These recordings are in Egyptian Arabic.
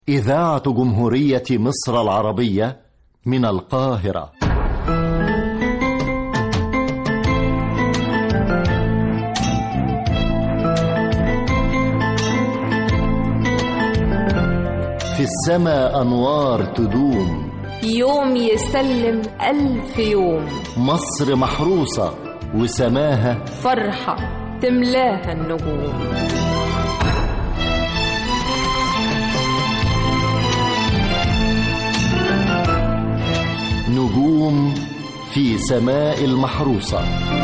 إذاعة جمهورية مصر العربية من القاهرة في السماء أنوار تدوم يوم يسلم ألف يوم مصر محروسة وسماها فرحة تملاها النجوم نجوم في سماء المحروسة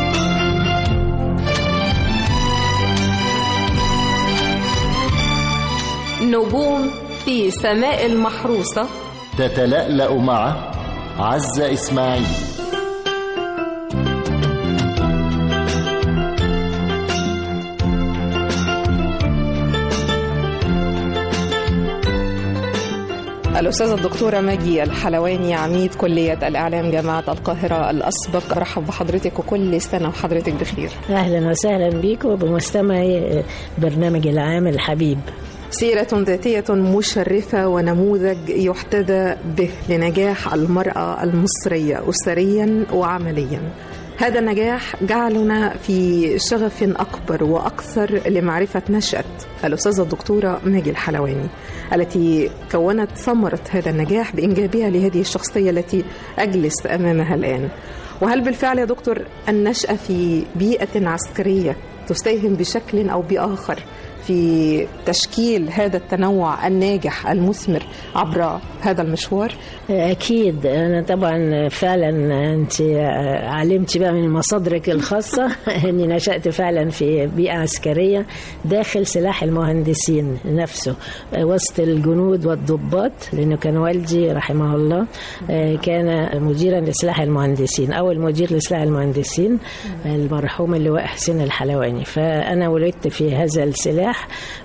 نجوم في سماء المحروسة تتلألأ مع عزة إسماعيل الأستاذة الدكتورة ماجي الحلواني عميد كلية الإعلام جامعة القاهرة الأسبق أرحب بحضرتك وكل سنة وحضرتك بخير اهلا وسهلا بيك وبمستمعي برنامج العام الحبيب سيرة ذاتية مشرفة ونموذج يحتذى به لنجاح المرأة المصرية أسريا وعمليا هذا النجاح جعلنا في شغف أكبر وأكثر لمعرفة نشأة الأستاذة الدكتورة ماجي الحلواني التي كونت ثمرة هذا النجاح بإنجابها لهذه الشخصية التي أجلس أمامها الآن وهل بالفعل يا دكتور النشأة في بيئة عسكرية تساهم بشكل أو بآخر في تشكيل هذا التنوع الناجح المثمر عبر هذا المشوار اكيد انا طبعا فعلا انت علمتي بقى من مصادرك الخاصه اني نشات فعلا في بيئه عسكريه داخل سلاح المهندسين نفسه وسط الجنود والضباط لانه كان والدي رحمه الله كان مديرا لسلاح المهندسين اول مدير لسلاح المهندسين المرحوم اللواء حسين الحلواني فانا ولدت في هذا السلاح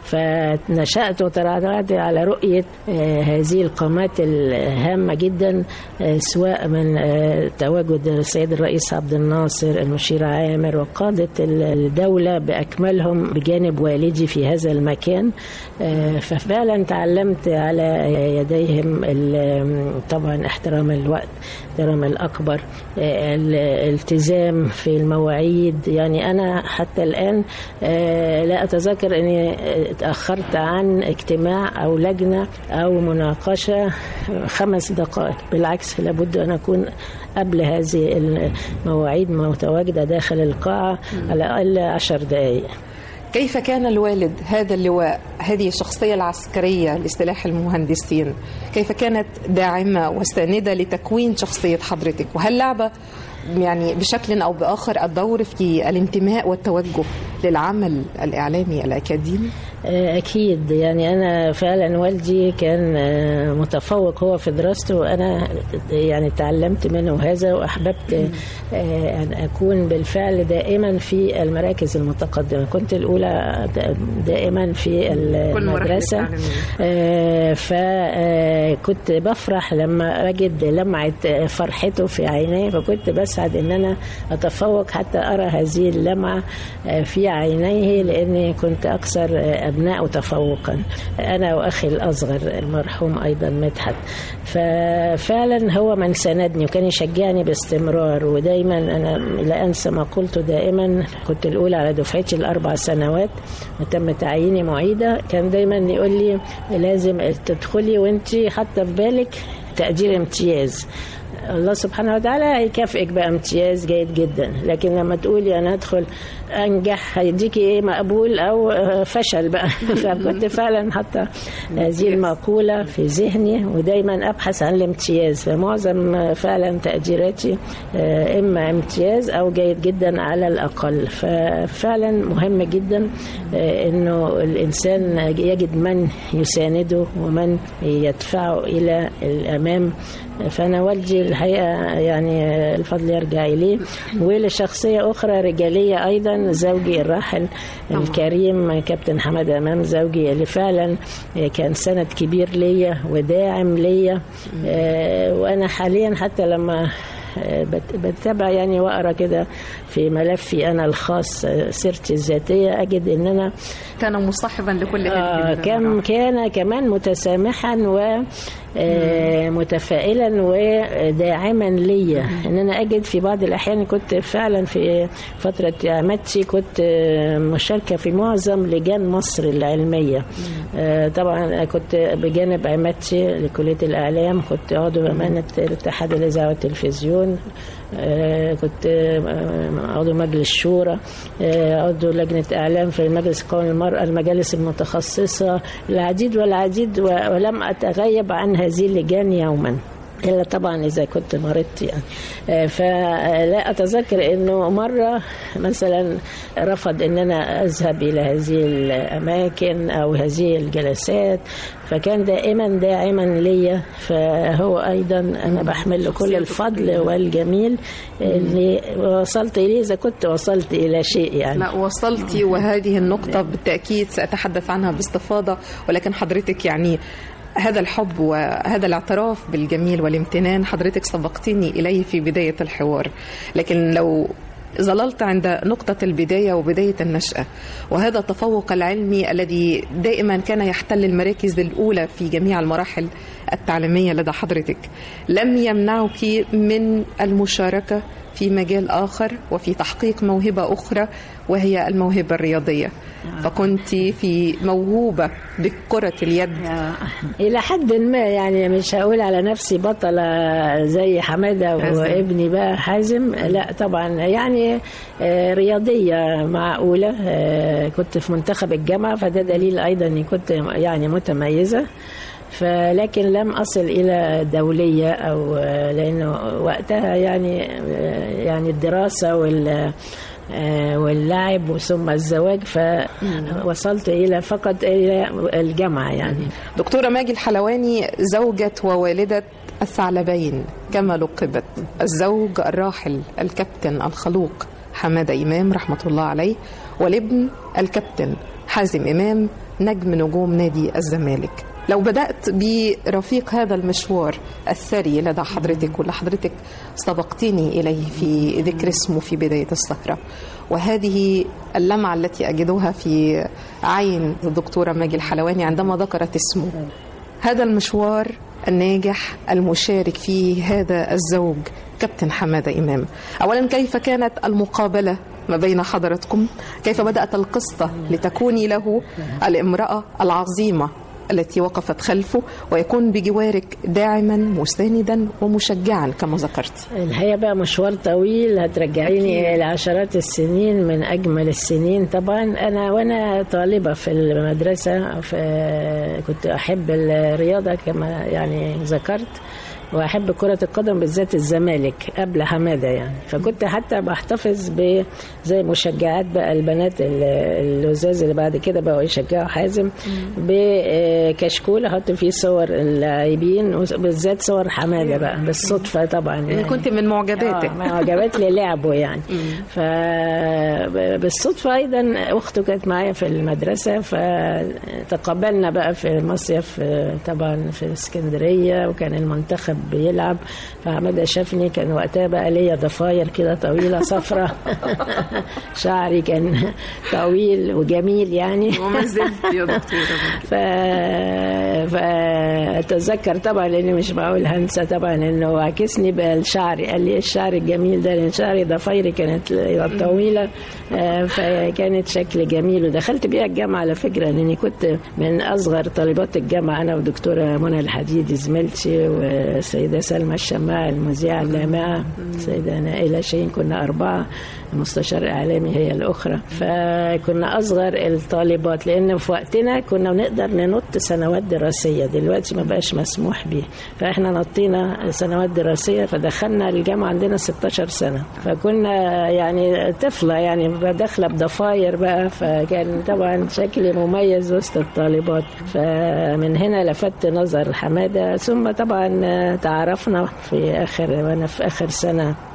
فنشأت وترعرعت على رؤية هذه القامات الهامة جدا سواء من تواجد السيد الرئيس عبد الناصر المشير عامر وقادة الدولة بأكملهم بجانب والدي في هذا المكان ففعلا تعلمت على يديهم طبعا احترام الوقت احترام الأكبر الالتزام في المواعيد يعني أنا حتى الآن لا أتذكر أني تأخرت عن اجتماع أو لجنة أو مناقشة خمس دقائق بالعكس لابد أن أكون قبل هذه المواعيد متواجدة داخل القاعة على الأقل عشر دقائق كيف كان الوالد هذا اللواء هذه الشخصية العسكرية لسلاح المهندسين كيف كانت داعمة وساندة لتكوين شخصية حضرتك وهل لعب يعني بشكل أو بآخر الدور في الانتماء والتوجه للعمل الإعلامي الأكاديمي؟ أكيد يعني أنا فعلا والدي كان متفوق هو في دراسته وأنا يعني تعلمت منه هذا وأحببت أن أكون بالفعل دائما في المراكز المتقدمة كنت الأولى دائما في المدرسة فكنت بفرح لما أجد لمعة فرحته في عيني فكنت بسعد أن أنا أتفوق حتى أرى هذه اللمعة في عينيه لأني كنت أكثر أبناء تفوقا أنا وأخي الأصغر المرحوم أيضا مدحت ففعلا هو من ساندني وكان يشجعني باستمرار ودايما أنا لا أنسى ما قلت دائما كنت الأولى على دفعتي الأربع سنوات وتم تعييني معيدة كان دايما يقول لي لازم تدخلي وانت حاطة في بالك تقدير امتياز الله سبحانه وتعالى هيكافئك بامتياز جيد جدا لكن لما تقولي انا ادخل انجح هيديكي ايه مقبول او فشل بقى فكنت فعلا حاطه هذه المقوله في ذهني ودايما ابحث عن الامتياز فمعظم فعلا تقديراتي اما امتياز او جيد جدا على الاقل ففعلا مهم جدا انه الانسان يجد من يسانده ومن يدفعه الى الامام فانا والدي الحقيقه يعني الفضل يرجع اليه ولشخصيه اخرى رجاليه ايضا زوجي الراحل الكريم كابتن حمد امام زوجي اللي فعلا كان سند كبير ليا وداعم ليا وانا حاليا حتى لما آه، بت- بتابع يعني واقرا كده في ملفي انا الخاص آه، سيرتي الذاتيه اجد ان انا كان مصاحبا لكل هذه آه الجميلة. كان كان كمان متسامحا و آه، متفائلا وداعما ليا ان انا اجد في بعض الاحيان كنت فعلا في فتره عمتي كنت آه، مشاركه في معظم لجان مصر العلميه آه، طبعا كنت بجانب عمتي لكليه الاعلام كنت عضو امانه الاتحاد الاذاعه والتلفزيون آه، كنت آه، عضو مجلس الشورى آه، عضو لجنة إعلام في مجلس قومي المرأة المجالس المتخصصة العديد والعديد و- ولم أتغيب عن هذه اللجان يوما إلا طبعا إذا كنت مرضت يعني آه، فلا أتذكر أنه مرة مثلا رفض أن أنا أذهب إلى هذه الأماكن أو هذه الجلسات فكان دائما داعما ليا فهو أيضا أنا بحمل له كل الفضل والجميل اللي وصلت إليه إذا كنت وصلت إلى شيء يعني لا وصلتي وهذه النقطة بالتأكيد سأتحدث عنها باستفاضة ولكن حضرتك يعني هذا الحب وهذا الاعتراف بالجميل والامتنان حضرتك سبقتني إليه في بداية الحوار لكن لو ظللت عند نقطة البداية وبداية النشأة وهذا التفوق العلمي الذي دائما كان يحتل المراكز الأولى في جميع المراحل التعليمية لدى حضرتك لم يمنعك من المشاركة في مجال آخر وفي تحقيق موهبة أخرى وهي الموهبة الرياضية فكنت في موهوبة بكرة اليد إلى حد ما يعني مش هقول على نفسي بطلة زي حمادة حازم. وابني بقى حازم لا طبعا يعني آه، رياضية معقولة آه، كنت في منتخب الجامعة فده دليل أيضا أني كنت يعني متميزة فلكن لم أصل إلى دولية أو آه، لأنه وقتها يعني آه، يعني الدراسة وال آه، واللعب ثم الزواج فوصلت إلى فقط إلى الجامعة يعني دكتورة ماجي الحلواني زوجة ووالدة الثعلبين كما لقبت الزوج الراحل الكابتن الخلوق حمادة إمام رحمة الله عليه والابن الكابتن حازم إمام نجم نجوم نادي الزمالك لو بدأت برفيق هذا المشوار الثري لدى حضرتك واللي حضرتك سبقتني إليه في ذكر اسمه في بداية السهرة وهذه اللمعة التي أجدها في عين الدكتورة ماجي الحلواني عندما ذكرت اسمه هذا المشوار الناجح المشارك فيه هذا الزوج كابتن حمادة إمام أولا كيف كانت المقابلة ما بين حضرتكم كيف بدأت القصة لتكوني له الامرأة العظيمة التي وقفت خلفه ويكون بجوارك داعما مساندا ومشجعا كما ذكرت الحقيقة بقى مشوار طويل هترجعيني لعشرات السنين من أجمل السنين طبعا أنا وأنا طالبة في المدرسة في كنت أحب الرياضة كما يعني ذكرت واحب كره القدم بالذات الزمالك قبل حماده يعني فكنت حتى بحتفظ ب زي مشجعات بقى البنات ال- اللزاز اللي بعد كده بقوا يشجعوا حازم بكشكول احط فيه صور اللاعبين وبالذات صور حماده بقى بالصدفه طبعا يعني كنت من معجباتك آه، معجبات للعبه يعني فبالصدفة أيضا أخته كانت معايا في المدرسة فتقابلنا بقى في مصيف آه، طبعا في اسكندرية وكان المنتخب بيلعب فحمادة شافني كان وقتها بقى ليا ضفاير كده طويلة صفرة شعري كان طويل وجميل يعني وما زلت يا دكتورة ف... فاتذكر طبعا لاني مش معقول هنسى طبعا انه عكسني بالشعر قال لي إيه الشعر الجميل ده لان شعري ضفايري كانت طويله آه، فكانت شكل جميل ودخلت بيها الجامعه على فكره لاني كنت من اصغر طالبات الجامعه انا ودكتوره منى الحديد زميلتي والسيده سلمى الشماع المذيعه اللامعه السيده نائله شاهين كنا اربعه مستشار اعلامي هي الاخرى فكنا اصغر الطالبات لان في وقتنا كنا بنقدر ننط سنوات دراسيه دلوقتي ما بقاش مسموح بيه فاحنا نطينا سنوات دراسيه فدخلنا الجامعه عندنا 16 سنه فكنا يعني طفله يعني داخله بضفاير بقى فكان طبعا شكلي مميز وسط الطالبات فمن هنا لفت نظر حماده ثم طبعا تعرفنا في اخر وانا في اخر سنه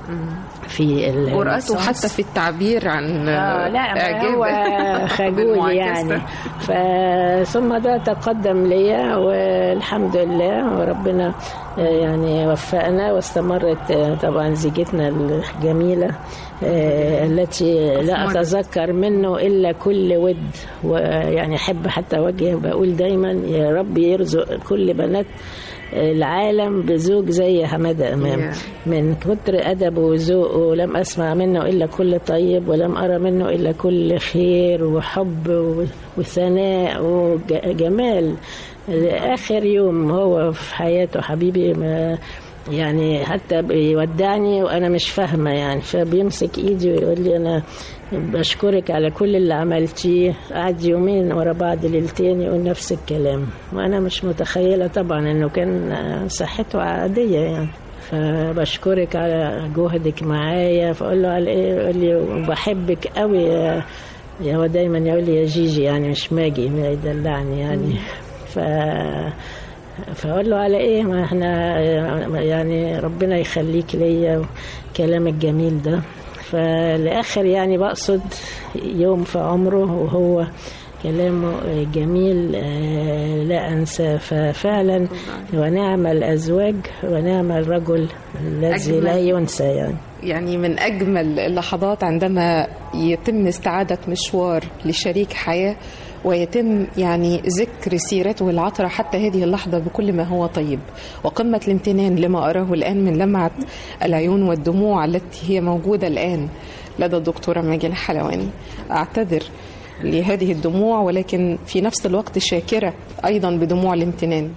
في ال- ورأته الصوص. حتى في التعبير عن آه لا ما إعجابه هو خجول بالمعاكسة. يعني ف ثم ده تقدم ليا والحمد لله وربنا آه، يعني وفقنا واستمرت آه، طبعا زيجتنا الجميلة آه، التي لا أثمرت. أتذكر منه إلا كل ود ويعني أحب حتى وجه بقول دايما يا رب يرزق كل بنات العالم بزوج زي حمادة إمام Yeah. من كتر أدبه وذوقه لم أسمع منه إلا كل طيب ولم أرى منه إلا كل خير وحب و- وثناء وجمال آخر يوم هو في حياته حبيبي ما يعني حتى بيودعني وأنا مش فاهمة يعني فبيمسك إيدي ويقول لي أنا بشكرك على كل اللي عملتيه قعد يومين ورا بعض ليلتين يقول نفس الكلام وأنا مش متخيلة طبعا إنه كان صحته عادية يعني فبشكرك على جهدك معايا فاقول له على ايه يقول لي وبحبك قوي يا يا هو دايما يقول لي يا جيجي يعني مش ماجي ما يدلعني يعني ف فاقول له على ايه ما احنا يعني ربنا يخليك ليا كلام الجميل ده فالاخر يعني بقصد يوم في عمره وهو كلامه جميل آه، لا أنسى ففعلا ونعم الأزواج ونعم الرجل الذي لا أجمل. ينسى يعني يعني من أجمل اللحظات عندما يتم استعادة مشوار لشريك حياة ويتم يعني ذكر سيرته العطرة حتى هذه اللحظة بكل ما هو طيب وقمة الامتنان لما أراه الآن من لمعة العيون والدموع التي هي موجودة الآن لدى الدكتورة ماجي الحلواني أعتذر لهذه الدموع ولكن في نفس الوقت شاكرة أيضا بدموع الامتنان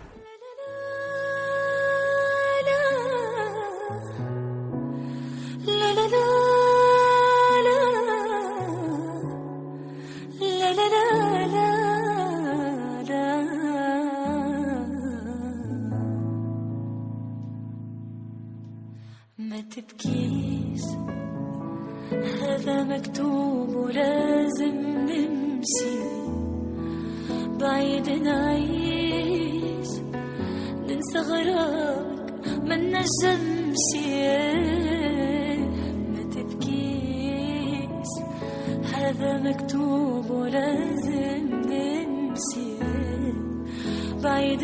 ما تبكيش هذا مكتوب ولازم نمشي بعيد نعيش ننسى غرامك ما نجمش ما تبكيش هذا مكتوب ولازم نمشي بعيد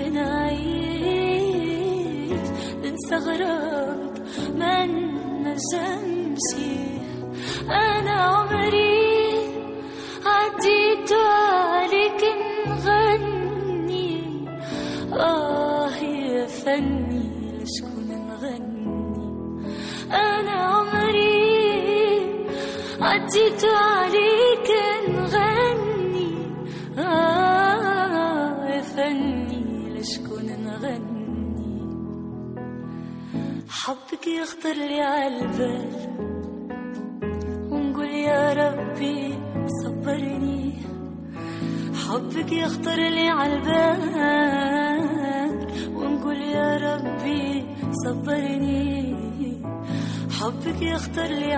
نعيش ننسى غرامك ما نجمش أنا عمري عديت عليك نغني آه يا فني لشكون نغني أنا عمري عديت عليك نغني آه يا فني لشكون نغني حبك يخطر لي عالبال ونقول يا ربي صبرني حبك يخطر لي عالبال ونقول يا ربي صبرني حبك يخطر لي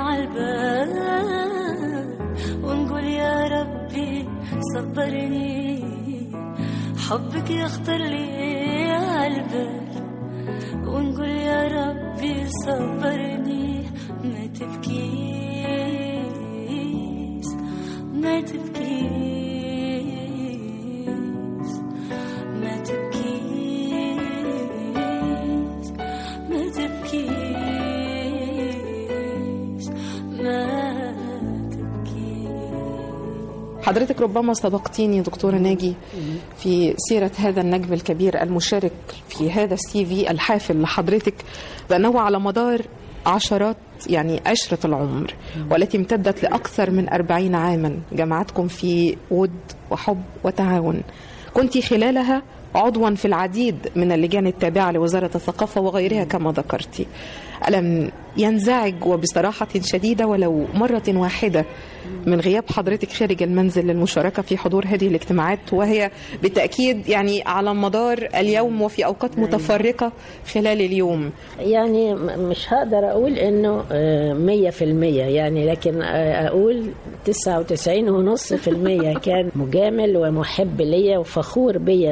عالبال ونقول يا ربي صبرني حبك يخطر لي عالبال ونقول يا ربي صبرني ما تبكيش ما تبكيش ما تبكيش ما تبكيش ما تبكيش حضرتك ربما سبقتيني دكتورة ناجي في سيرة هذا النجم الكبير المشارك في هذا السي في الحافل لحضرتك بأنه على مدار عشرات يعني عشرة العمر والتي امتدت لأكثر من أربعين عاما جمعتكم في ود وحب وتعاون كنت خلالها عضوا في العديد من اللجان التابعة لوزارة الثقافة وغيرها كما ذكرتي ألم ينزعج وبصراحة شديدة ولو مرة واحدة من غياب حضرتك خارج المنزل للمشاركة في حضور هذه الاجتماعات وهي بالتأكيد يعني على مدار اليوم وفي أوقات متفرقة خلال اليوم يعني م- مش هقدر اقول انه آه، مية في المية يعني لكن آه، اقول تسعة وتسعين ونص في المية كان مجامل ومحب ليا وفخور بيا عندما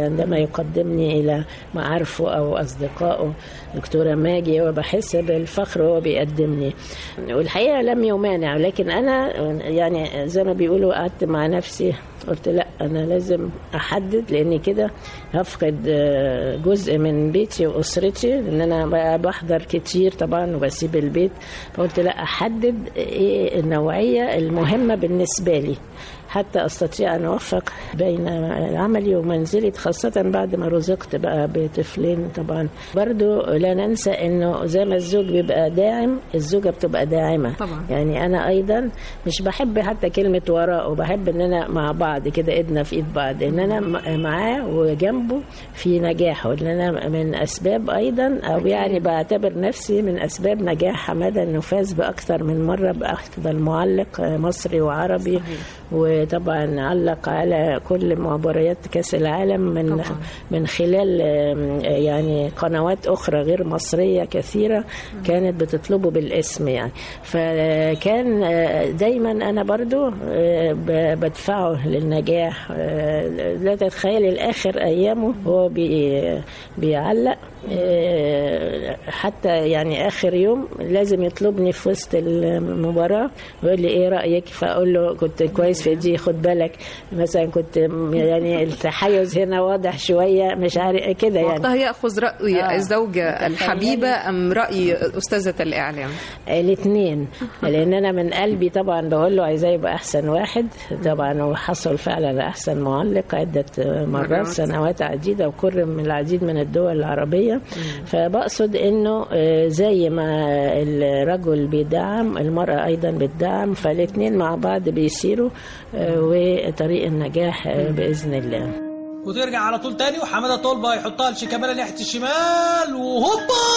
يقدمني إلى معارفه أو أصدقائه دكتورة ماجي وبحس بالفخر وهو بيقدمني والحقيقة لم يمانع لكن أنا يعني زي ما بيقولوا قعدت مع نفسي قلت لا أنا لازم أحدد لأني كده هفقد آه، جزء من بيتي وأسرتي لأن أنا بقى بحضر كتير طبعا وبسيب البيت فقلت لا أحدد إيه النوعية المهمة بالنسبة لي حتى استطيع ان اوفق بين عملي ومنزلي خاصه بعد ما رزقت بقى بطفلين طبعا برضو لا ننسى انه زي ما الزوج بيبقى داعم الزوجه بتبقى داعمه طبعا. يعني انا ايضا مش بحب حتى كلمه وراء وبحب ان انا مع بعض كده ايدنا في ايد بعض ان انا م- معاه وجنبه في نجاحه ان انا من اسباب ايضا او يعني بعتبر نفسي من اسباب نجاح حماده انه فاز باكثر من مره بافضل معلق مصري وعربي وطبعا علق على كل مباريات كاس العالم من طبعاً. من خلال آم، يعني قنوات اخرى غير مصريه كثيره كانت بتطلبه بالاسم يعني فكان آه، دايما انا برضو آه، ب- بدفعه للنجاح آه، لا تتخيل الاخر ايامه هو بي- بيعلق آه، حتى يعني اخر يوم لازم يطلبني في وسط المباراه ويقول لي ايه رايك فاقول له كنت كويس في دي خد بالك مثلا كنت م- يعني التحيز هنا واضح شويه مش عارف كده يعني وقتها ياخذ راي آه. الزوجه تخيلي. الحبيبه ام راي استاذه الاعلام الاثنين لان انا من قلبي طبعا بقول له عايزاه يبقى احسن واحد طبعا وحصل فعلا احسن معلق عده مرات مرات. سنوات عديده وكرم من العديد من الدول العربيه فبقصد انه آه، زي ما الرجل بيدعم المراه ايضا بتدعم فالاثنين مع بعض بيسيروا آه، وطريق النجاح آه، باذن الله وترجع على طول تاني وحماده طلبه يحطها لشيكابالا ناحيه الشمال وهوبا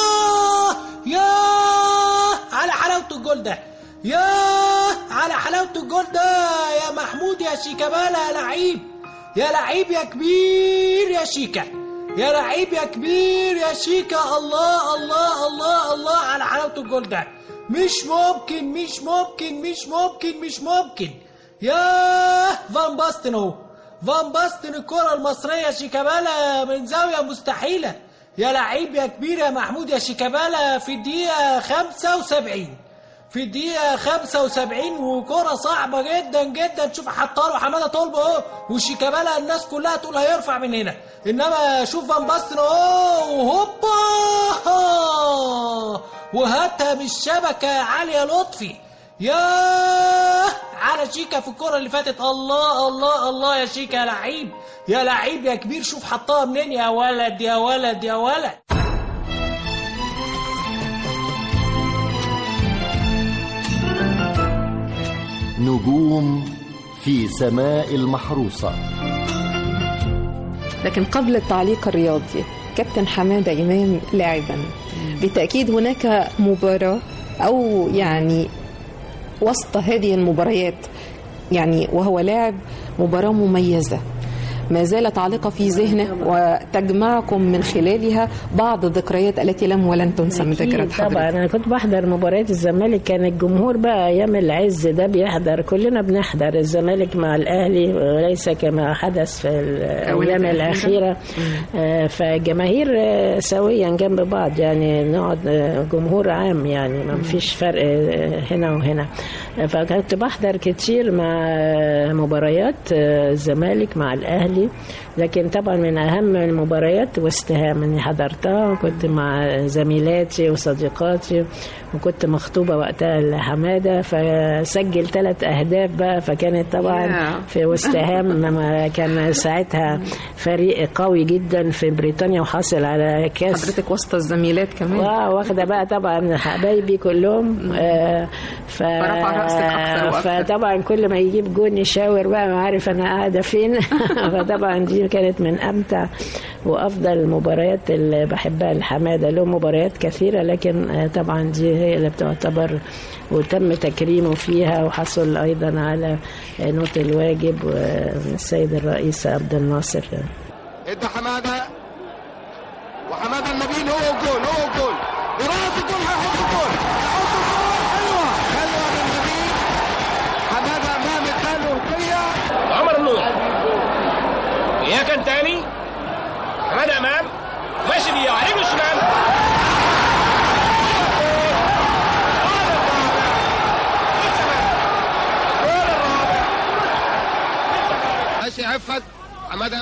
يا على حلاوه الجول ده يا على حلاوه الجول ده يا محمود يا شيكابالا يا لعيب يا لعيب يا كبير يا شيكا يا لعيب يا كبير يا شيكا الله الله الله الله على حلاوه الجول ده مش ممكن مش ممكن مش ممكن مش ممكن يا فان باستن اهو فان باستن الكرة المصرية شيكابالا من زاوية مستحيلة يا لعيب يا كبير يا محمود يا شيكابالا في الدقيقة 75 في الدقيقة 75 وكرة صعبة جدا جدا شوف حطها له حمادة طلب اهو وشيكابالا الناس كلها تقول هيرفع من هنا انما شوف فان باستن اهو وهوبا وهاتها من الشبكة يا علي يا لطفي يا على شيكا في الكرة اللي فاتت الله الله الله يا شيكا يا لعيب يا لعيب يا كبير شوف حطها منين يا ولد يا ولد يا ولد نجوم في سماء المحروسة لكن قبل التعليق الرياضي كابتن حماده امام لاعبا بالتاكيد هناك مباراه او يعني وسط هذه المباريات يعني وهو لاعب مباراه مميزه ما زالت عالقه في ذهنه وتجمعكم من خلالها بعض الذكريات التي لم ولن تنسى من أكيد ذكريات طبعا حضرتك انا كنت بحضر مباريات الزمالك كان الجمهور بقى ايام العز ده بيحضر كلنا بنحضر الزمالك مع الاهلي وليس كما حدث في الايام الاخيره آه، فالجماهير آه، سويا جنب بعض يعني نقعد آه، جمهور عام يعني ما فيش فرق آه، هنا وهنا آه، فكنت بحضر كتير مع آه، مباريات آه، الزمالك مع الاهلي لكن طبعا من اهم المباريات واستهام اني حضرتها كنت مع زميلاتي وصديقاتي وكنت مخطوبه وقتها لحماده فسجل ثلاث اهداف بقى فكانت طبعا Yeah. في وستهام ما كان ساعتها فريق قوي جدا في بريطانيا وحاصل على كاس حضرتك وسط الزميلات كمان اه واخده بقى طبعا حبايبي كلهم آه ف... فرفع رأسك أكتر وأكتر. فطبعا كل ما يجيب جون يشاور بقى ما عارف انا قاعده فين فطبعا دي كانت من امتع وافضل المباريات اللي بحبها الحماده له مباريات كثيره لكن آه طبعا دي هي اللي بتعتبر وتم تكريمه فيها وحصل ايضا على آه، نوت الواجب من السيد الرئيس عبد الناصر ادى حماده وحماده النبيل هو الجول هو الجول براس الجول هيحط الجول هيحط الجول حلوه حلوه من نبيل حماده امام الثاني وهديه عمر النور يا كان تاني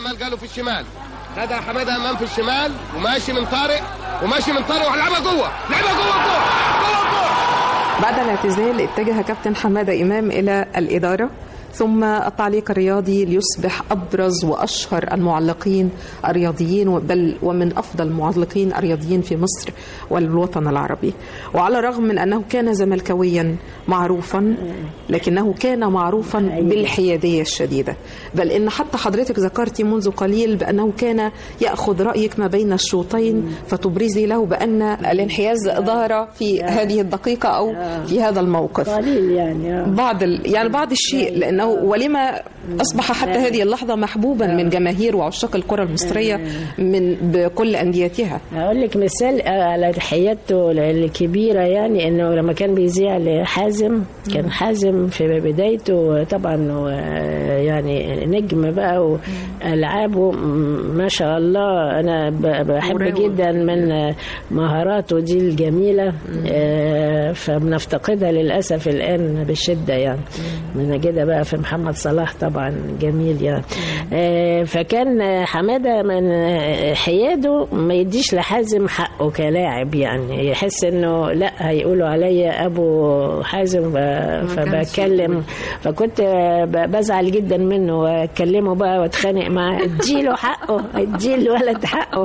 الشمال قالوا في الشمال خدها حماده امام في الشمال وماشي من طارق وماشي من طارق ولعبها جوه لعبها جوه جوه جوه جوه بعد الاعتزال اتجه كابتن حمادة إمام إلى الإدارة ثم التعليق الرياضي ليصبح أبرز وأشهر المعلقين الرياضيين بل ومن أفضل المعلقين الرياضيين في مصر والوطن العربي وعلى الرغم من أنه كان زملكاويا معروفا لكنه كان معروفا بالحيادية الشديدة بل إن حتى حضرتك ذكرتي منذ قليل بأنه كان يأخذ رأيك ما بين الشوطين فتبرزي له بأن الانحياز ظهر في هذه الدقيقة أو في هذا الموقف قليل يعني آه. بعض ال... يعني بعض الشيء لانه ولما اصبح حتى هذه اللحظه محبوبا من جماهير وعشاق الكره المصريه من بكل انديتها هقول لك مثال على حياته الكبيرة يعني انه لما كان بيذيع لحازم كان حازم في بدايته طبعا هو يعني نجم بقى والعابه ما شاء الله انا ب- بحب مراوغ. جدا من مهاراته دي الجميلة آه، فبنفتقدها للأسف الآن بشدة يعني بنجدها بقى في محمد صلاح طبعا جميل يعني آه، فكان حمادة من حياده ما يديش لحازم حقه كلاعب يعني يحس انه لا هيقولوا عليا ابو حازم ف- فبتكلم فكنت ب- بزعل جدا منه واكلمه بقى واتخانق معاه اديله حقه ادي الولد حقه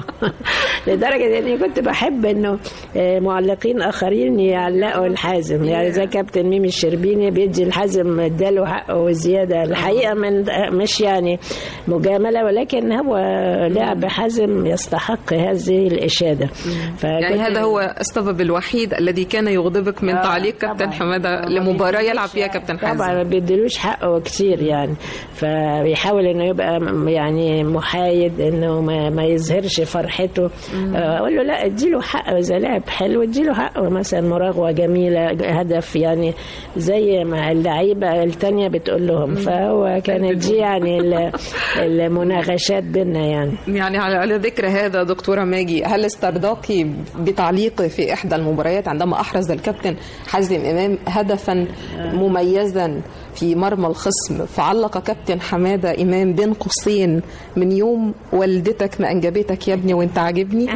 لدرجه اني كنت بحب انه آه، معلقين اخرين يعلقوا الحازم يعني زي كابتن ميمي الشربيني بيدي الحازم اداله حقه وزياده الحقيقه من مش يعني مجامله ولكن هو لاعب حازم يستحق هذه الاشاده يعني فكنت- هذا هو السبب الوحيد الذي كان يغضبك من آه، تعليق كابتن طبعاً. حماده ما لمباراه بيديلوش- يلعب فيها كابتن طبعا حازم ما بيديلوش حقه كتير يعني فبيحاول انه يبقى م- يعني محايد انه ما, ما يظهرش فرحته آه، اقول له لا اديله حقه اذا لعب حلو اديله حقه مثلا مراوغه جميله هدف يعني زي ما اللعيبه التانية بتقول لهم فهو كانت دي يعني ال- المناغشات بينا يعني يعني على على ذكر هذا دكتورة ماجي هل استرضاكي بتعليقي في إحدى المباريات عندما أحرز الكابتن حازم إمام هدفا مميزا في مرمى الخصم فعلق كابتن حمادة إمام بين قوسين من يوم والدتك ما أنجبتك يا ابني وانت عاجبني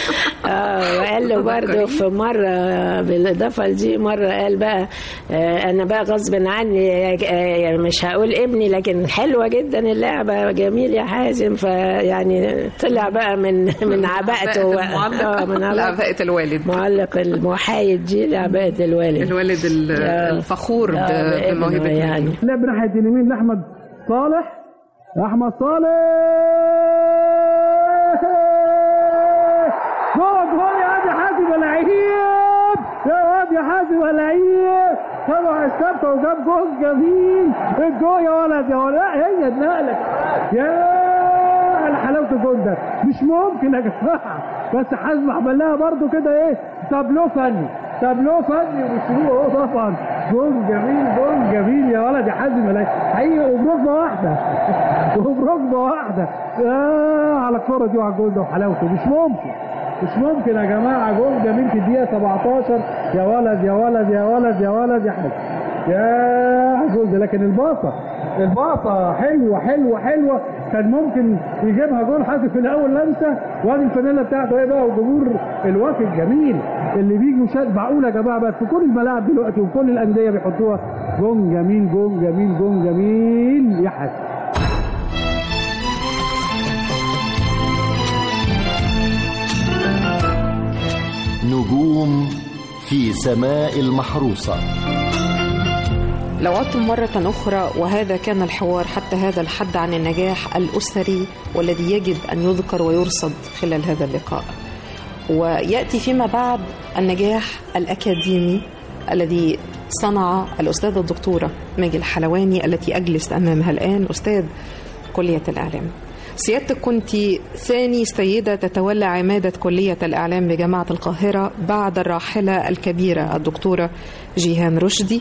اه وقال له برضه في مره بالاضافه لدي مره قال بقى آه، انا بقى غصب عني آه، مش هقول ابني لكن حلوه جدا اللعبه جميل يا حازم فيعني طلع بقى من من عباءته آه، من عباءة لعباءة الوالد معلق المحايد دي لعباءة الوالد الوالد ال- آه. الفخور ب- آه، بابنه بموهبة يعني لعب ناحيه اليمين لاحمد صالح احمد صالح جول جول يا واد يا حازم يا لعيب يا واد يا حازم يا لعيب طلع الثابته وجاب جول جميل الجول يا ولد يا ولد لا، هي النقله يا على حلاوه الجول ده مش ممكن يا جماعه بس حازم عمل لها برضه كده ايه تابلو فني تابلو فني ومشروع اهو طبعا جول جميل جول جميل يا ولد يا حازم يا لعيب. حقيقي وبركبه واحده وبركبه واحده آه على الكره دي وعلى الجول ده وحلاوته مش ممكن مش ممكن يا جماعه جول جميل في الدقيقه 17 يا ولد يا ولد يا ولد يا ولد يا حاج يا جول ده لكن الباصه الباصه حلوه حلوه حلوه كان ممكن يجيبها جول حاسب في الاول لمسه وادي الفانيلا بتاعته ايه بقى وجمهور الوقت الجميل اللي بيجي يشاد معقوله يا جماعه بقى في كل الملاعب دلوقتي وكل الانديه بيحطوها جون جميل جون جميل جون جميل يا حسن نجوم في سماء المحروسة لو عدتم مرة أخرى وهذا كان الحوار حتى هذا الحد عن النجاح الأسري والذي يجب أن يذكر ويرصد خلال هذا اللقاء ويأتي فيما بعد النجاح الأكاديمي الذي صنع الأستاذة الدكتورة ماجي الحلواني التي أجلس أمامها الآن أستاذ كلية الإعلام سيادتك كنت ثاني سيدة تتولى عمادة كلية الإعلام بجامعة القاهرة بعد الراحلة الكبيرة الدكتورة جيهان رشدي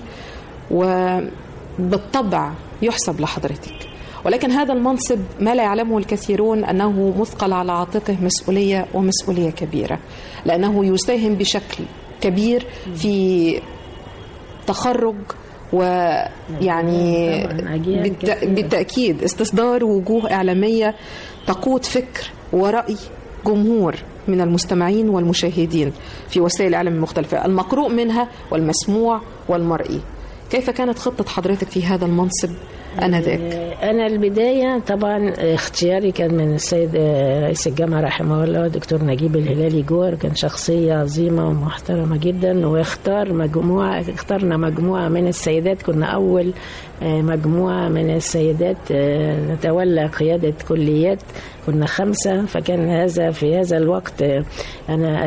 وبالطبع يحسب لحضرتك ولكن هذا المنصب ما لا يعلمه الكثيرون أنه مثقل على عاتقه مسؤولية ومسؤولية كبيرة لأنه يساهم بشكل كبير في تخرج ويعني طبعاً، أجيال بالت... كثيرة. بالتأكيد استصدار وجوه إعلامية تقود فكر ورأي جمهور من المستمعين والمشاهدين في وسائل الإعلام المختلفة المقروء منها والمسموع والمرئي كيف كانت خطة حضرتك في هذا المنصب آنذاك؟ أنا البداية طبعا اختياري كان من السيد رئيس الجامعة رحمه الله دكتور نجيب الهلالي جوار كان شخصية عظيمة ومحترمة جدا واختار مجموعة اخترنا مجموعة من السيدات كنا أول آه، مجموعة من السيدات آه، نتولى قيادة كليات كنا خمسة فكان هذا في هذا الوقت آه، أنا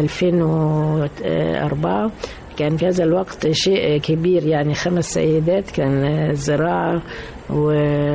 2004 كان في هذا الوقت شيء كبير يعني خمس سيدات كان زراعة و...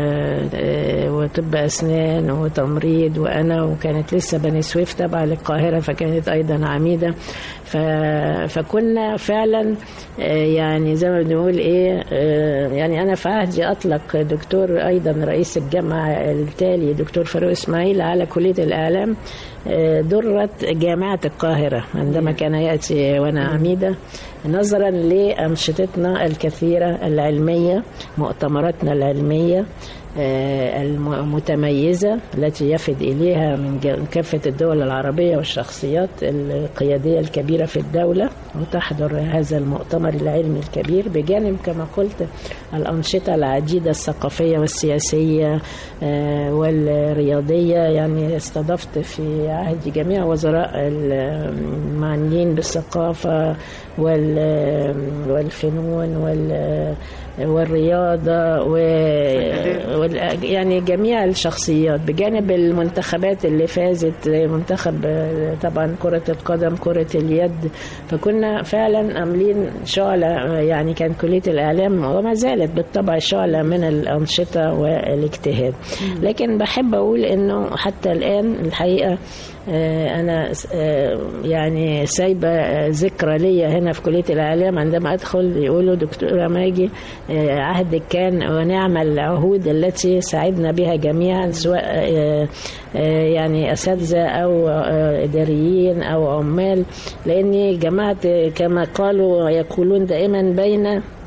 وطب أسنان وتمريض وأنا وكانت لسه بني سويف تابعة للقاهرة فكانت أيضا عميدة ف... فكنا فعلا آه، يعني زي ما بنقول إيه آه، يعني أنا في عهدي أطلق دكتور أيضا رئيس الجامعة التالي دكتور فاروق إسماعيل على كلية الإعلام آه، درة جامعة القاهرة عندما كان يأتي وأنا عميدة نظرا لأنشطتنا الكثيرة العلمية مؤتمراتنا العلمية آه، المتميزة التي يفد إليها من جا- كافة الدول العربية والشخصيات القيادية الكبيرة في الدولة وتحضر هذا المؤتمر العلمي الكبير بجانب كما قلت الأنشطة العديدة الثقافية والسياسية آه، والرياضية يعني استضفت في عهد جميع وزراء المعنيين بالثقافة وال- والفنون وال والرياضة و... وال... يعني جميع الشخصيات بجانب المنتخبات اللي فازت زي منتخب آه، طبعا كرة القدم كرة اليد فكنا فعلا عاملين شعلة آه، يعني كان كلية الإعلام وما زالت بالطبع شعلة من الأنشطة والاجتهاد لكن بحب أقول إنه حتى الآن الحقيقة آه، أنا آه، يعني سايبة آه، ذكرى ليا هنا في كلية الإعلام عندما أدخل يقولوا دكتورة ماجي آه، عهدك كان ونعم العهود التي سعدنا بها جميعا سواء آه، آه، يعني أساتذة أو آه، إداريين أو عمال لأني جمعت كما قالوا يقولون دائما بين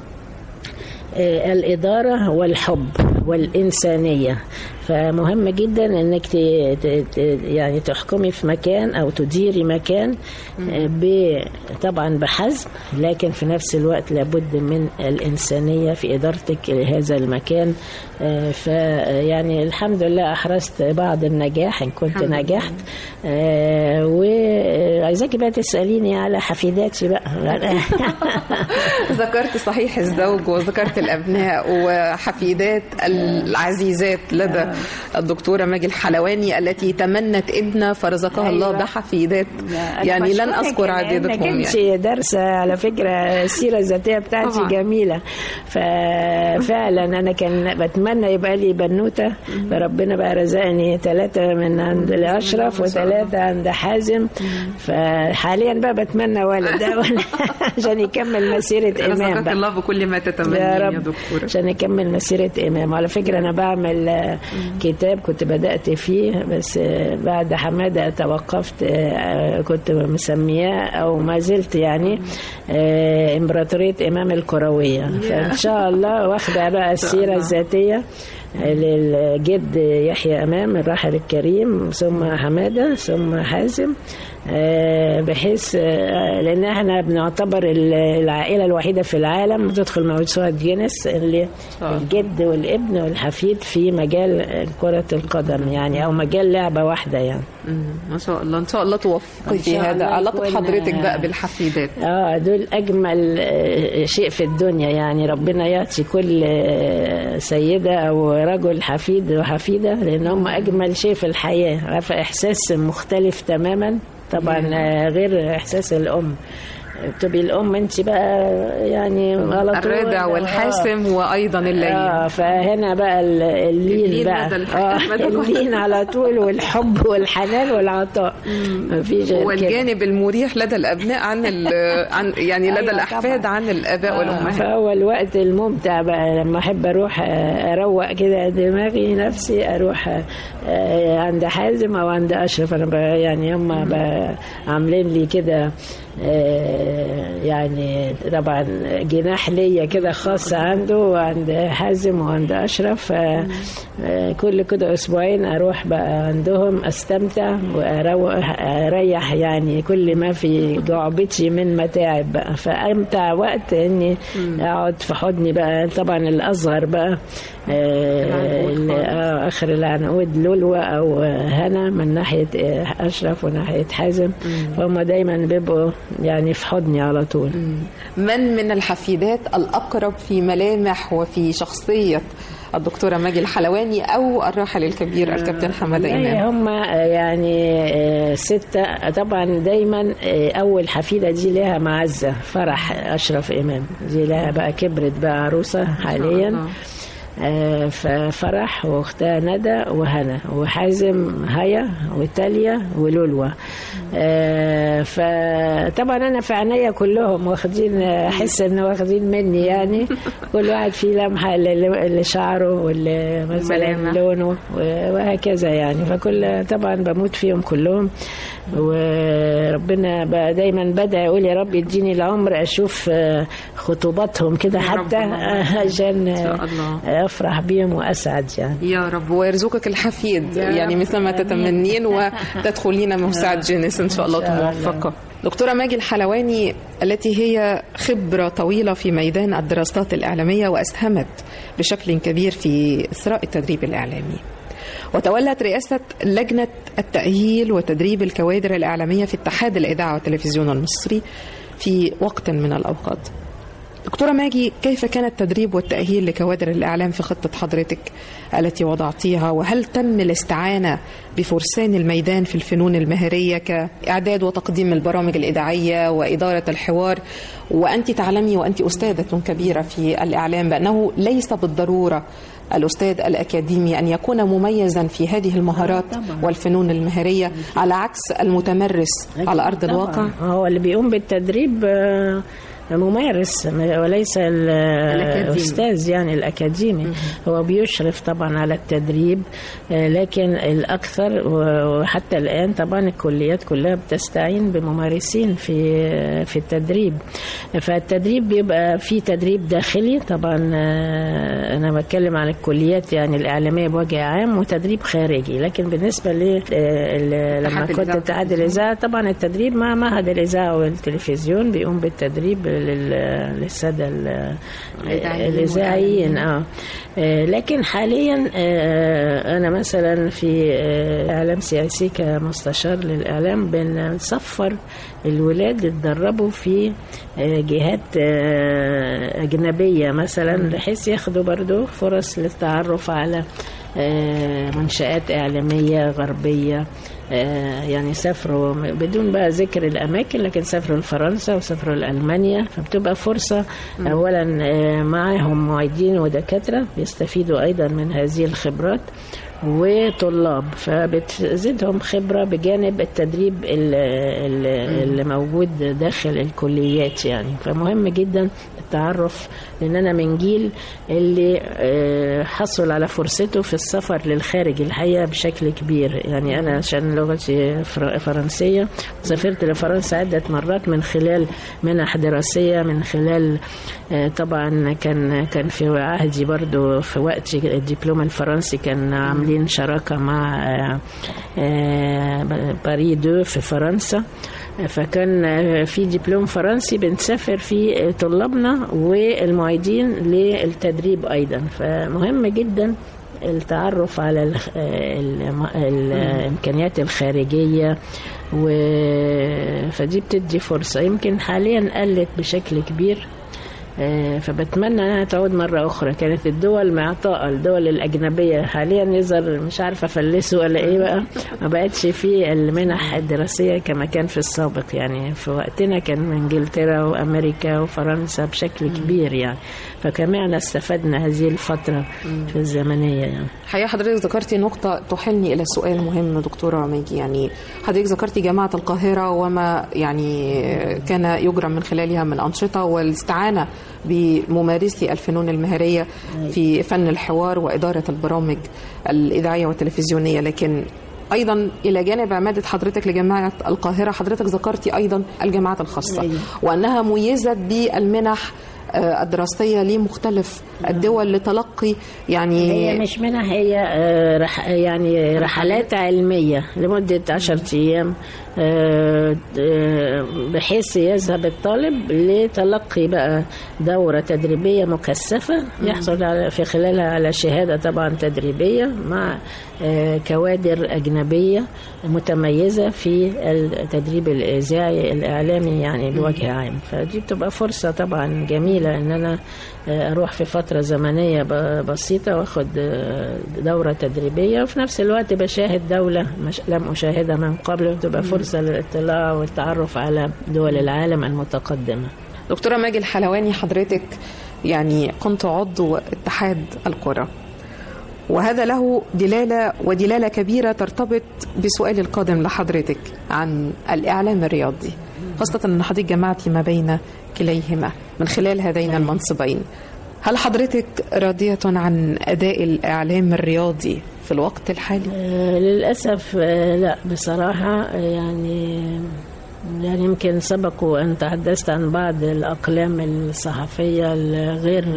آه، الإدارة والحب والإنسانية فمهم جدا انك ت... ت... ت... يعني تحكمي في مكان او تديري مكان آه، ب... طبعا بحزم لكن في نفس الوقت لابد من الانسانيه في ادارتك لهذا المكان آه، فيعني الحمد لله احرزت بعض النجاح ان كنت الحمد لله. نجحت آه، وعايزاكي بقى تساليني على حفيداتي بقى ذكرت صحيح الزوج وذكرت الأبناء وحفيدات العزيزات لدى الدكتورة ماجي الحلواني التي تمنت ابنة فرزقها الله أيوة. بحفيدات يعني لن أذكر عددهم يعني يعني دارسة على فكرة السيرة الذاتية بتاعتي طبعاً. جميلة ففعلا أنا كان بتمنى يبقى لي بنوتة فربنا بقى رزقني ثلاثة من عند الأشرف وثلاثة عند حازم فحاليا بقى بتمنى ولد عشان يكمل مسيرة إمام رزقك بقى الله بكل ما تتمنين يا يا رب دكتورة عشان نكمل مسيرة إمام على فكرة أنا بعمل آه، كتاب كنت بدأت فيه بس آه، بعد حمادة توقفت آه، كنت مسمياه أو ما زلت يعني آه، إمبراطورية إمام الكروية فإن شاء الله واخدة بقى السيرة الذاتية للجد يحيى أمام الراحل الكريم ثم حمادة ثم حازم آه، بحيث آه، لأن احنا بنعتبر ال- العائلة الوحيدة في العالم بتدخل موسوعة جينيس اللي آه. الجد والابن والحفيد في مجال كرة القدم يعني أو مجال لعبة واحدة يعني مم، ما شاء الله ان شاء الله توفقي إن في شاء هذا الله علاقة يكون- حضرتك بقى بالحفيدات اه دول اجمل آه، شيء في الدنيا يعني ربنا يعطي كل آه، سيده او رجل حفيد وحفيده لان هم اجمل شيء في الحياه عارفه احساس مختلف تماما طبعا آه، غير احساس الام تبقي الام انت بقى يعني على طول الرادع آه. والحاسم وايضا اللين اه فهنا بقى ال- اللين اللين بقى مدى الح- آه مدى الوقت. اللين على طول والحب والحنان والعطاء مفيش غير كده. والجانب المريح لدى الابناء عن ال عن يعني لدى أيوة الاحفاد طبعاً. عن الاباء آه، والامهات فهو الوقت الممتع بقى لما احب اروح آه، اروق كده دماغي نفسي اروح آه، عند حازم او عند اشرف انا بقى يعني هم بقى عاملين لي كده آه، آه، يعني طبعا جناح ليا كده خاص عنده وعند حازم وعند اشرف آه، آه، كل كده اسبوعين اروح بقى عندهم استمتع واروح اريح يعني كل ما في جعبتي من متاعب بقى فامتع وقت اني اقعد في حضني بقى طبعا الاصغر بقى آه، اللي- آه، اخر العنقود لولوة او هنا من ناحيه آه، اشرف وناحيه حازم فهم دايما بيبقوا يعني في حضني على طول من من الحفيدات الأقرب في ملامح وفي شخصية الدكتورة ماجي الحلواني أو الراحل الكبير الكابتن حمادة يعني إمام هم يعني آه، ستة طبعا دايما آه، أول حفيدة دي لها معزة فرح أشرف إمام دي لها بقى كبرت بقى عروسة حاليا آه، ففرح واختها ندى وهنا وحازم هيا وتاليا ولولوة آه، فطبعا انا في عينيا كلهم واخدين احس ان واخدين مني يعني كل واحد فيه لمحه اللي اللي شعره واللي مثلا ملامح. لونه وهكذا يعني فكل طبعا بموت فيهم كلهم وربنا بقى دايما بدعي اقول يا رب يديني العمر اشوف آه، خطوباتهم كده يا رب حتى اللهم. عشان إن شاء الله. افرح بيهم واسعد يعني يا رب ويرزقك الحفيد يعني مثل ما تتمنين وتدخلين موسعة جينيس إن شاء الله إن شاء الله. موفقة دكتورة ماجي الحلواني التي هي خبرة طويلة في ميدان الدراسات الإعلامية وأسهمت بشكل كبير في إثراء التدريب الإعلامي وتولت رئاسة لجنة التأهيل وتدريب الكوادر الإعلامية في اتحاد الإذاعة والتلفزيون المصري في وقت من الأوقات دكتورة ماجي كيف كان التدريب والتأهيل لكوادر الإعلام في خطة حضرتك التي وضعتيها وهل تم الاستعانة بفرسان الميدان في الفنون المهرية كإعداد وتقديم البرامج الإذاعية وإدارة الحوار وأنت تعلمي وأنت أستاذة كبيرة في الإعلام بأنه ليس بالضرورة الأستاذ الأكاديمي أن يكون مميزا في هذه المهارات والفنون المهرية على عكس المتمرس على أرض طبعاً. الواقع هو اللي بيقوم بالتدريب آه، ممارس وليس ال- الاستاذ يعني الاكاديمي هو بيشرف طبعا على التدريب آه، لكن الاكثر و- وحتى الان طبعا الكليات كلها بتستعين بممارسين في في التدريب فالتدريب بيبقى في تدريب داخلي طبعا آه، انا بتكلم عن الكليات يعني الاعلاميه بوجه عام وتدريب خارجي لكن بالنسبه ل آه، ال- لما اتحاد كنت الإذاعة اتحاد الاذاعه طبعا التدريب مع معهد الاذاعه والتلفزيون بيقوم بالتدريب لل- للساده ال- الإذاعيين الاذاعيين اه آه، لكن حاليا آه، انا مثلا في آه، اعلام سياسي كمستشار للاعلام بنصفر الولاد يتدربوا في آه، جهات آه، اجنبيه مثلا بحيث ياخدوا برضو فرص للتعرف على آه، منشآت إعلامية غربية آه، يعني سافروا بدون بقى ذكر الأماكن لكن سافروا لفرنسا وسافروا لألمانيا فبتبقى فرصة أولا آه، معاهم معيدين ودكاترة بيستفيدوا أيضا من هذه الخبرات وطلاب فبتزيدهم خبرة بجانب التدريب ال- ال- اللي موجود داخل الكليات يعني فمهم جدا التعرف لأن أنا من جيل اللي آه، حصل على فرصته في السفر للخارج الحقيقة بشكل كبير يعني أنا عشان لغتي فر- فرنسية سافرت لفرنسا عدة مرات من خلال منح دراسية من خلال آه، طبعا كان كان في عهدي برضو في وقت الدبلوم الفرنسي كان عاملين شراكة مع آه، آه، باري دو في فرنسا فكان آه، في دبلوم فرنسي بنسافر فيه طلابنا والمعيدين للتدريب أيضا فمهم جدا التعرف على ال- الم- الإمكانيات الخارجية و فدي بتدي فرصة يمكن حاليا قلت بشكل كبير آه، فبتمنى انها تعود مره اخرى كانت الدول معطاءه الدول الاجنبيه حاليا يظهر مش عارفه افلسوا ولا ايه بقى ما بقتش في المنح الدراسيه كما كان في السابق يعني في وقتنا كان من انجلترا وامريكا وفرنسا بشكل كبير يعني فجميعنا استفدنا هذه الفتره في الزمنيه يعني حقيقة حضرتك ذكرتي نقطة تحلني إلى سؤال مهم دكتورة ميجي يعني حضرتك ذكرتي جامعة القاهرة وما يعني كان يجرى من خلالها من أنشطة والاستعانة بممارسي الفنون المهرية في فن الحوار وإدارة البرامج الإذاعية والتلفزيونية لكن ايضا الى جانب عماده حضرتك لجامعه القاهره حضرتك ذكرتي ايضا الجامعات الخاصه أيوة. وانها ميزت بالمنح آه، الدراسيه لمختلف الدول لتلقي يعني هي مش منح هي آه، رح يعني رحلات علمية لمدة عشرة أيام آه، آه، بحيث يذهب الطالب لتلقي بقى دورة تدريبية مكثفة يحصل على في خلالها على شهادة طبعا تدريبية مع آه، كوادر أجنبية متميزة في التدريب الإذاعي الإعلامي يعني بوجه عام فدي بتبقى فرصة طبعا جميلة إن أنا آه، أروح في فترة زمنية ب- بسيطة وأخد آه، دورة تدريبية وفي نفس الوقت بشاهد دولة مش لم أشاهدها من قبل وتبقى فرصة للاطلاع والتعرف على دول العالم المتقدمة دكتوره ماجي الحلواني حضرتك يعني كنت عضو اتحاد القرى وهذا له دلاله ودلاله كبيره ترتبط بسؤالي القادم لحضرتك عن الاعلام الرياضي خاصه ان حضرتك جمعتي ما بين كليهما من خلال هذين المنصبين هل حضرتك راضيه عن اداء الاعلام الرياضي في الوقت الحالي آه، للأسف آه، لا بصراحة آه، يعني يعني يمكن سبقوا أن تحدثت عن بعض الأقلام الصحفية الغير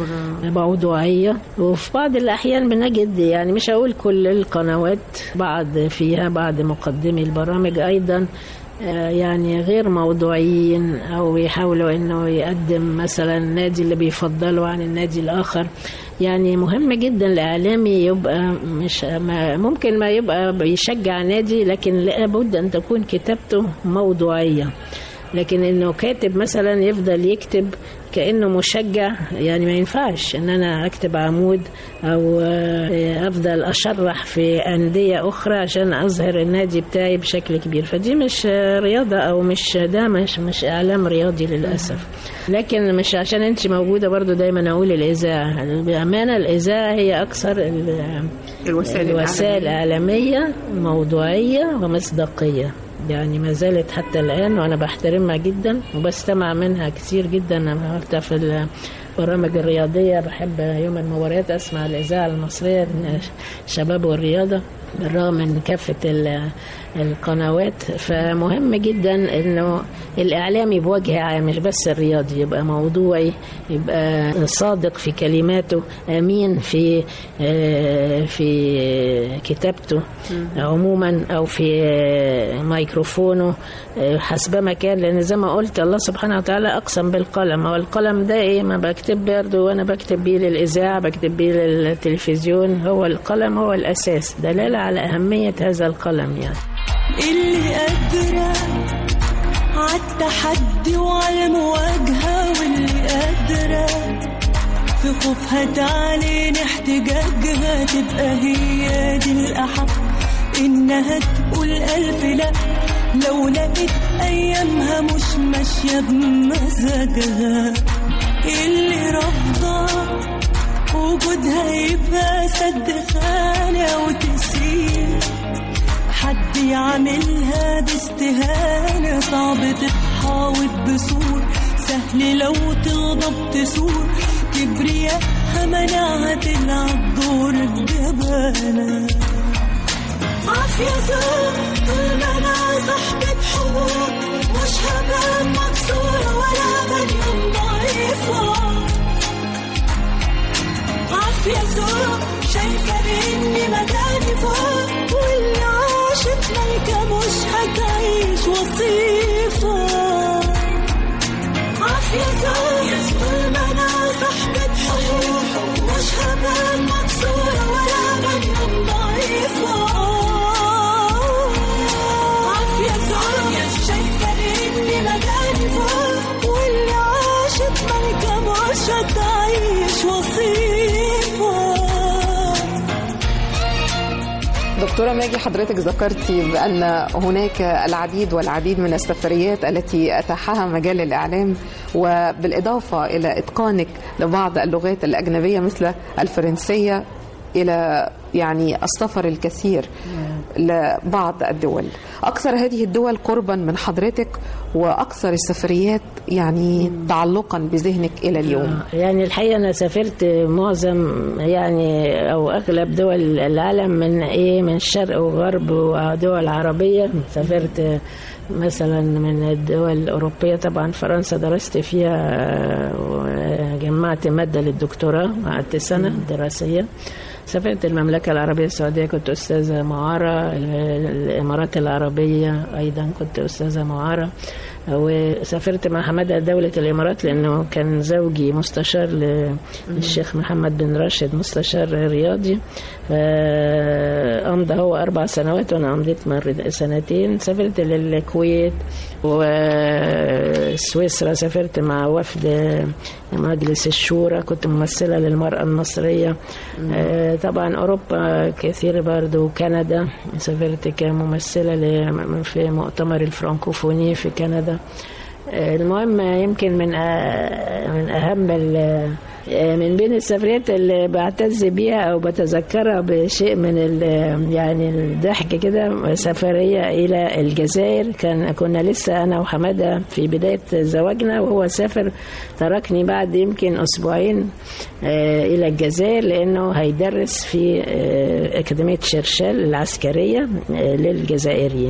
موضوعية وفي بعض الأحيان بنجد يعني مش هقول كل القنوات بعض فيها بعض مقدمي البرامج أيضا آه، يعني غير موضوعيين او يحاولوا انه يقدم مثلا النادي اللي بيفضله عن النادي الاخر يعني مهم جدا الاعلامي يبقى مش ما ممكن ما يبقى بيشجع نادي لكن لابد ان تكون كتابته موضوعيه لكن انه كاتب مثلا يفضل يكتب كانه مشجع يعني ما ينفعش ان انا اكتب عمود او آه، افضل اشرح في انديه اخرى عشان اظهر النادي بتاعي بشكل كبير فدي مش آه، رياضه او مش ده مش مش اعلام رياضي للاسف لكن مش عشان انت موجوده برضو دايما اقول الاذاعه بامانه الاذاعه هي اكثر ال- الوسائل الوسائل الاعلاميه موضوعيه ومصداقيه يعني ما زالت حتى الآن وأنا بحترمها جدا وبستمع منها كتير جدا أنا حتى في البرامج الرياضية بحب يوم المباريات أسمع الإذاعة المصرية الشباب والرياضة بالرغم من كافة ال- القنوات فمهم جدا انه الاعلامي بوجه عام مش بس الرياضي يبقى موضوعي يبقى صادق في كلماته امين في آه، في كتابته عموما او في آه، ميكروفونه آه، حسبما كان لان زي ما قلت الله سبحانه وتعالى اقسم بالقلم هو القلم ده ايه ما بكتب برضه وانا بكتب بيه للاذاعه بكتب بيه للتلفزيون هو القلم هو الاساس دلاله على اهميه هذا القلم يعني اللي قادرة عالتحدي وعلى المواجهة واللي قادرة في خوفها تعلن احتجاجها تبقى هي دي الأحق إنها تقول ألف لأ لو لقيت أيامها مش ماشية بمزاجها اللي رافضة وجودها يبقى سد خانة وتسيب حد يعملها باستهانة صعب تتحاوط بسور سهل لو تغضب تسور كبرياءها منعها تلعب دور الجبانة عافية زوج طول ما أنا صاحبة حقوق مش هبقى مكسورة ولا بنيوم ضعيفة عافية زوج شايفة إني مكاني فوق واللي عاشت ملكة مش هتعيش وصيفة عافية زوج طول ما أنا صاحبة حقوق مش هبقى مكسورة ولا بنيوم ضعيفة عافية زوج شايفة إني مكاني فوق واللي عاشت ملكة مش هتعيش وصيفة دكتورة ماجي حضرتك ذكرتي بأن هناك العديد والعديد من السفريات التي أتاحها مجال الإعلام وبالإضافة إلى إتقانك لبعض اللغات الأجنبية مثل الفرنسية إلى يعني السفر الكثير لبعض الدول أكثر هذه الدول قربا من حضرتك وأكثر السفريات يعني تعلقا بذهنك إلى اليوم يعني الحقيقة أنا سافرت معظم يعني أو أغلب دول العالم من إيه من الشرق وغرب ودول عربية سافرت مثلا من الدول الأوروبية طبعا فرنسا درست فيها وجمعت مادة للدكتوراه قعدت سنة دراسية سافرت المملكة العربية السعودية كنت أستاذة معارة الإمارات العربية أيضا كنت أستاذة معارة وسافرت مع حمادة دولة الإمارات لأنه كان زوجي مستشار للشيخ محمد بن راشد مستشار رياضي أمضى هو أربع سنوات وأنا أمضيت مر سنتين سافرت للكويت وسويسرا سافرت مع وفد مجلس الشورى كنت ممثلة للمرأة المصرية طبعا أوروبا كثير برضو كندا سافرت كممثلة في مؤتمر الفرنكوفوني في كندا المهم يمكن من من اهم من بين السفريات اللي بعتز بيها او بتذكرها بشيء من يعني الضحك كده سفريه الى الجزائر كان كنا لسه انا وحماده في بدايه زواجنا وهو سافر تركني بعد يمكن اسبوعين الى الجزائر لانه هيدرس في اكاديميه شرشال العسكريه للجزائريين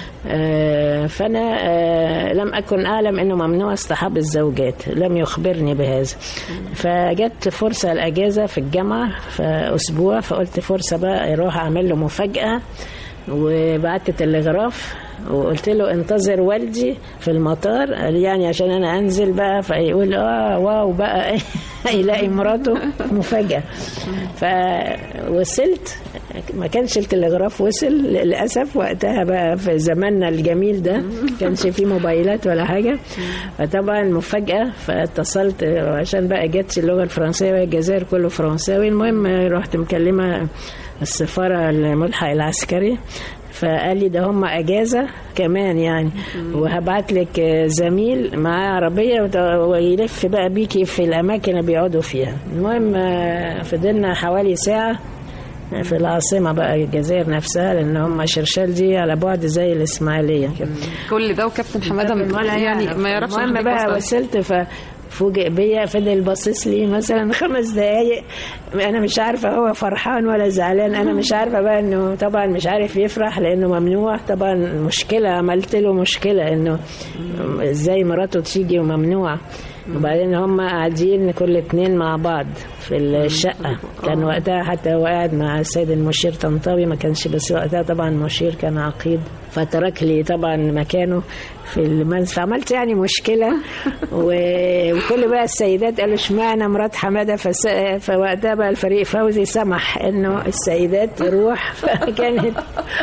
فانا لم اكن اعلم انه ممنوع اصطحاب الزوجات لم يخبرني بهذا فجت فرصه الاجازه في الجامعه في اسبوع فقلت فرصه بقى اروح اعمل له مفاجاه وبعت تلغراف وقلت له انتظر والدي في المطار قال يعني عشان انا انزل بقى فيقول اه واو بقى يلاقي مراته مفاجاه فوصلت ما كانش التلغراف وصل للاسف وقتها بقى في زماننا الجميل ده كانش فيه موبايلات ولا حاجه فطبعا مفاجاه فاتصلت عشان بقى جت اللغه الفرنسيه والجزائر كله فرنساوي المهم رحت مكلمه السفاره الملحق العسكري فقال لي ده هم اجازه كمان يعني وهبعت لك زميل معاه عربيه ويلف بقى بيكي في الاماكن اللي بيقعدوا فيها المهم فضلنا حوالي ساعه في العاصمة بقى الجزائر نفسها لأن هم شرشال دي على بعد زي الإسماعيلية كده كل ده وكابتن حمادة يعني ما يعرفش المهم بقى وصلت ف فوجئ بيا فضل باصص لي مثلا خمس دقايق انا مش عارفه هو فرحان ولا زعلان انا مش عارفه بقى انه طبعا مش عارف يفرح لانه ممنوع طبعا مشكله عملت له مشكله انه ازاي مراته تيجي وممنوع وبعدين هم قاعدين كل اتنين مع بعض في الشقة كان وقتها حتى هو قاعد مع السيد المشير طنطاوي ما كانش بس وقتها طبعا المشير كان عقيد فترك لي طبعا مكانه في المنزل فعملت يعني مشكله وكل بقى السيدات قالوا اشمعنى مرات حماده فس... فوقتها بقى الفريق فوزي سمح انه السيدات تروح فكانت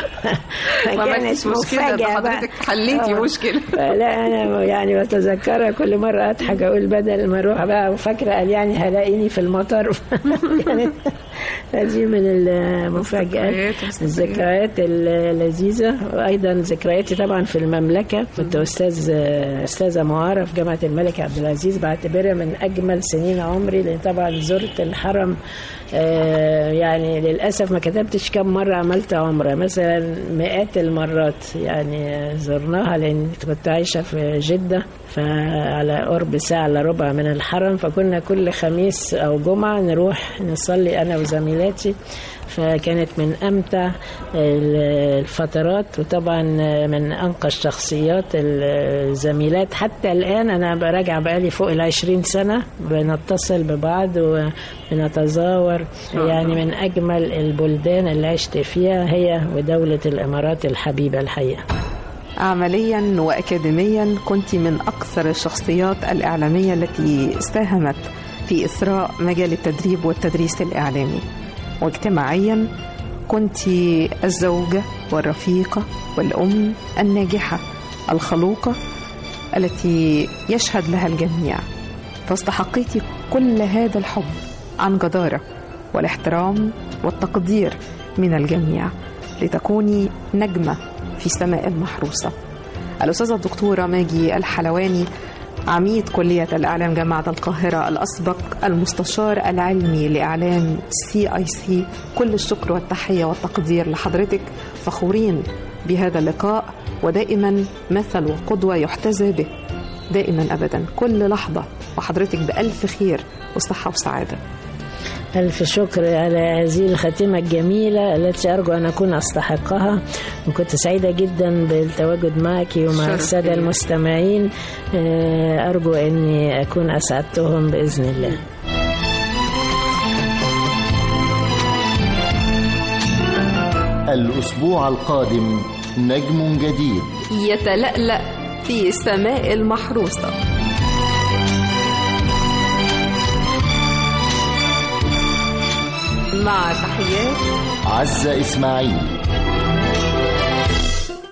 فكانت مفاجاه حضرتك حليتي مشكله لا انا يعني بتذكرها كل مره اضحك اقول بدل ما اروح بقى وفاكره قال يعني هلاقيني في المطار كانت هذه من المفاجآت الذكريات اللذيذة وأيضا ذكرياتي طبعا في المملكة كنت أستاذ أستاذة معارة في جامعة الملك عبد العزيز بعتبرها من أجمل سنين عمري لأن طبعا زرت الحرم يعني للأسف ما كتبتش كم مرة عملت عمرة مثلا مئات المرات يعني زرناها لأن كنت عايشة في جدة فعلى قرب ساعة إلا ربع من الحرم فكنا كل خميس أو جمعة نروح نصلي أنا وزميلاتي فكانت من أمتع الفترات وطبعا من أنقى الشخصيات الزميلات حتى الآن أنا براجع بقالي فوق العشرين سنة بنتصل ببعض وبنتزاور يعني من أجمل البلدان اللي عشت فيها هي ودولة الإمارات الحبيبة الحقيقة عمليا وأكاديميا كنت من أكثر الشخصيات الإعلامية التي ساهمت في إثراء مجال التدريب والتدريس الإعلامي واجتماعيا كنت الزوجة والرفيقة والأم الناجحة الخلوقة التي يشهد لها الجميع فاستحقيت كل هذا الحب عن جدارة والاحترام والتقدير من الجميع لتكوني نجمة في سماء المحروسة الأستاذة الدكتورة ماجي الحلواني عميد كلية الإعلام جامعة القاهرة الأسبق المستشار العلمي لإعلام سي آي سي كل الشكر والتحية والتقدير لحضرتك فخورين بهذا اللقاء ودائما مثل وقدوة يحتذى به دائما أبدا كل لحظة وحضرتك بألف خير وصحة وسعادة ألف شكر على هذه الخاتمة الجميلة التي أرجو أن أكون أستحقها وكنت سعيدة جدا بالتواجد معك ومع شرف السادة لي. المستمعين آه، أرجو أني أكون أسعدتهم بإذن الله الأسبوع القادم نجم جديد يتلألأ في سماء المحروسة مع تحيات عزة إسماعيل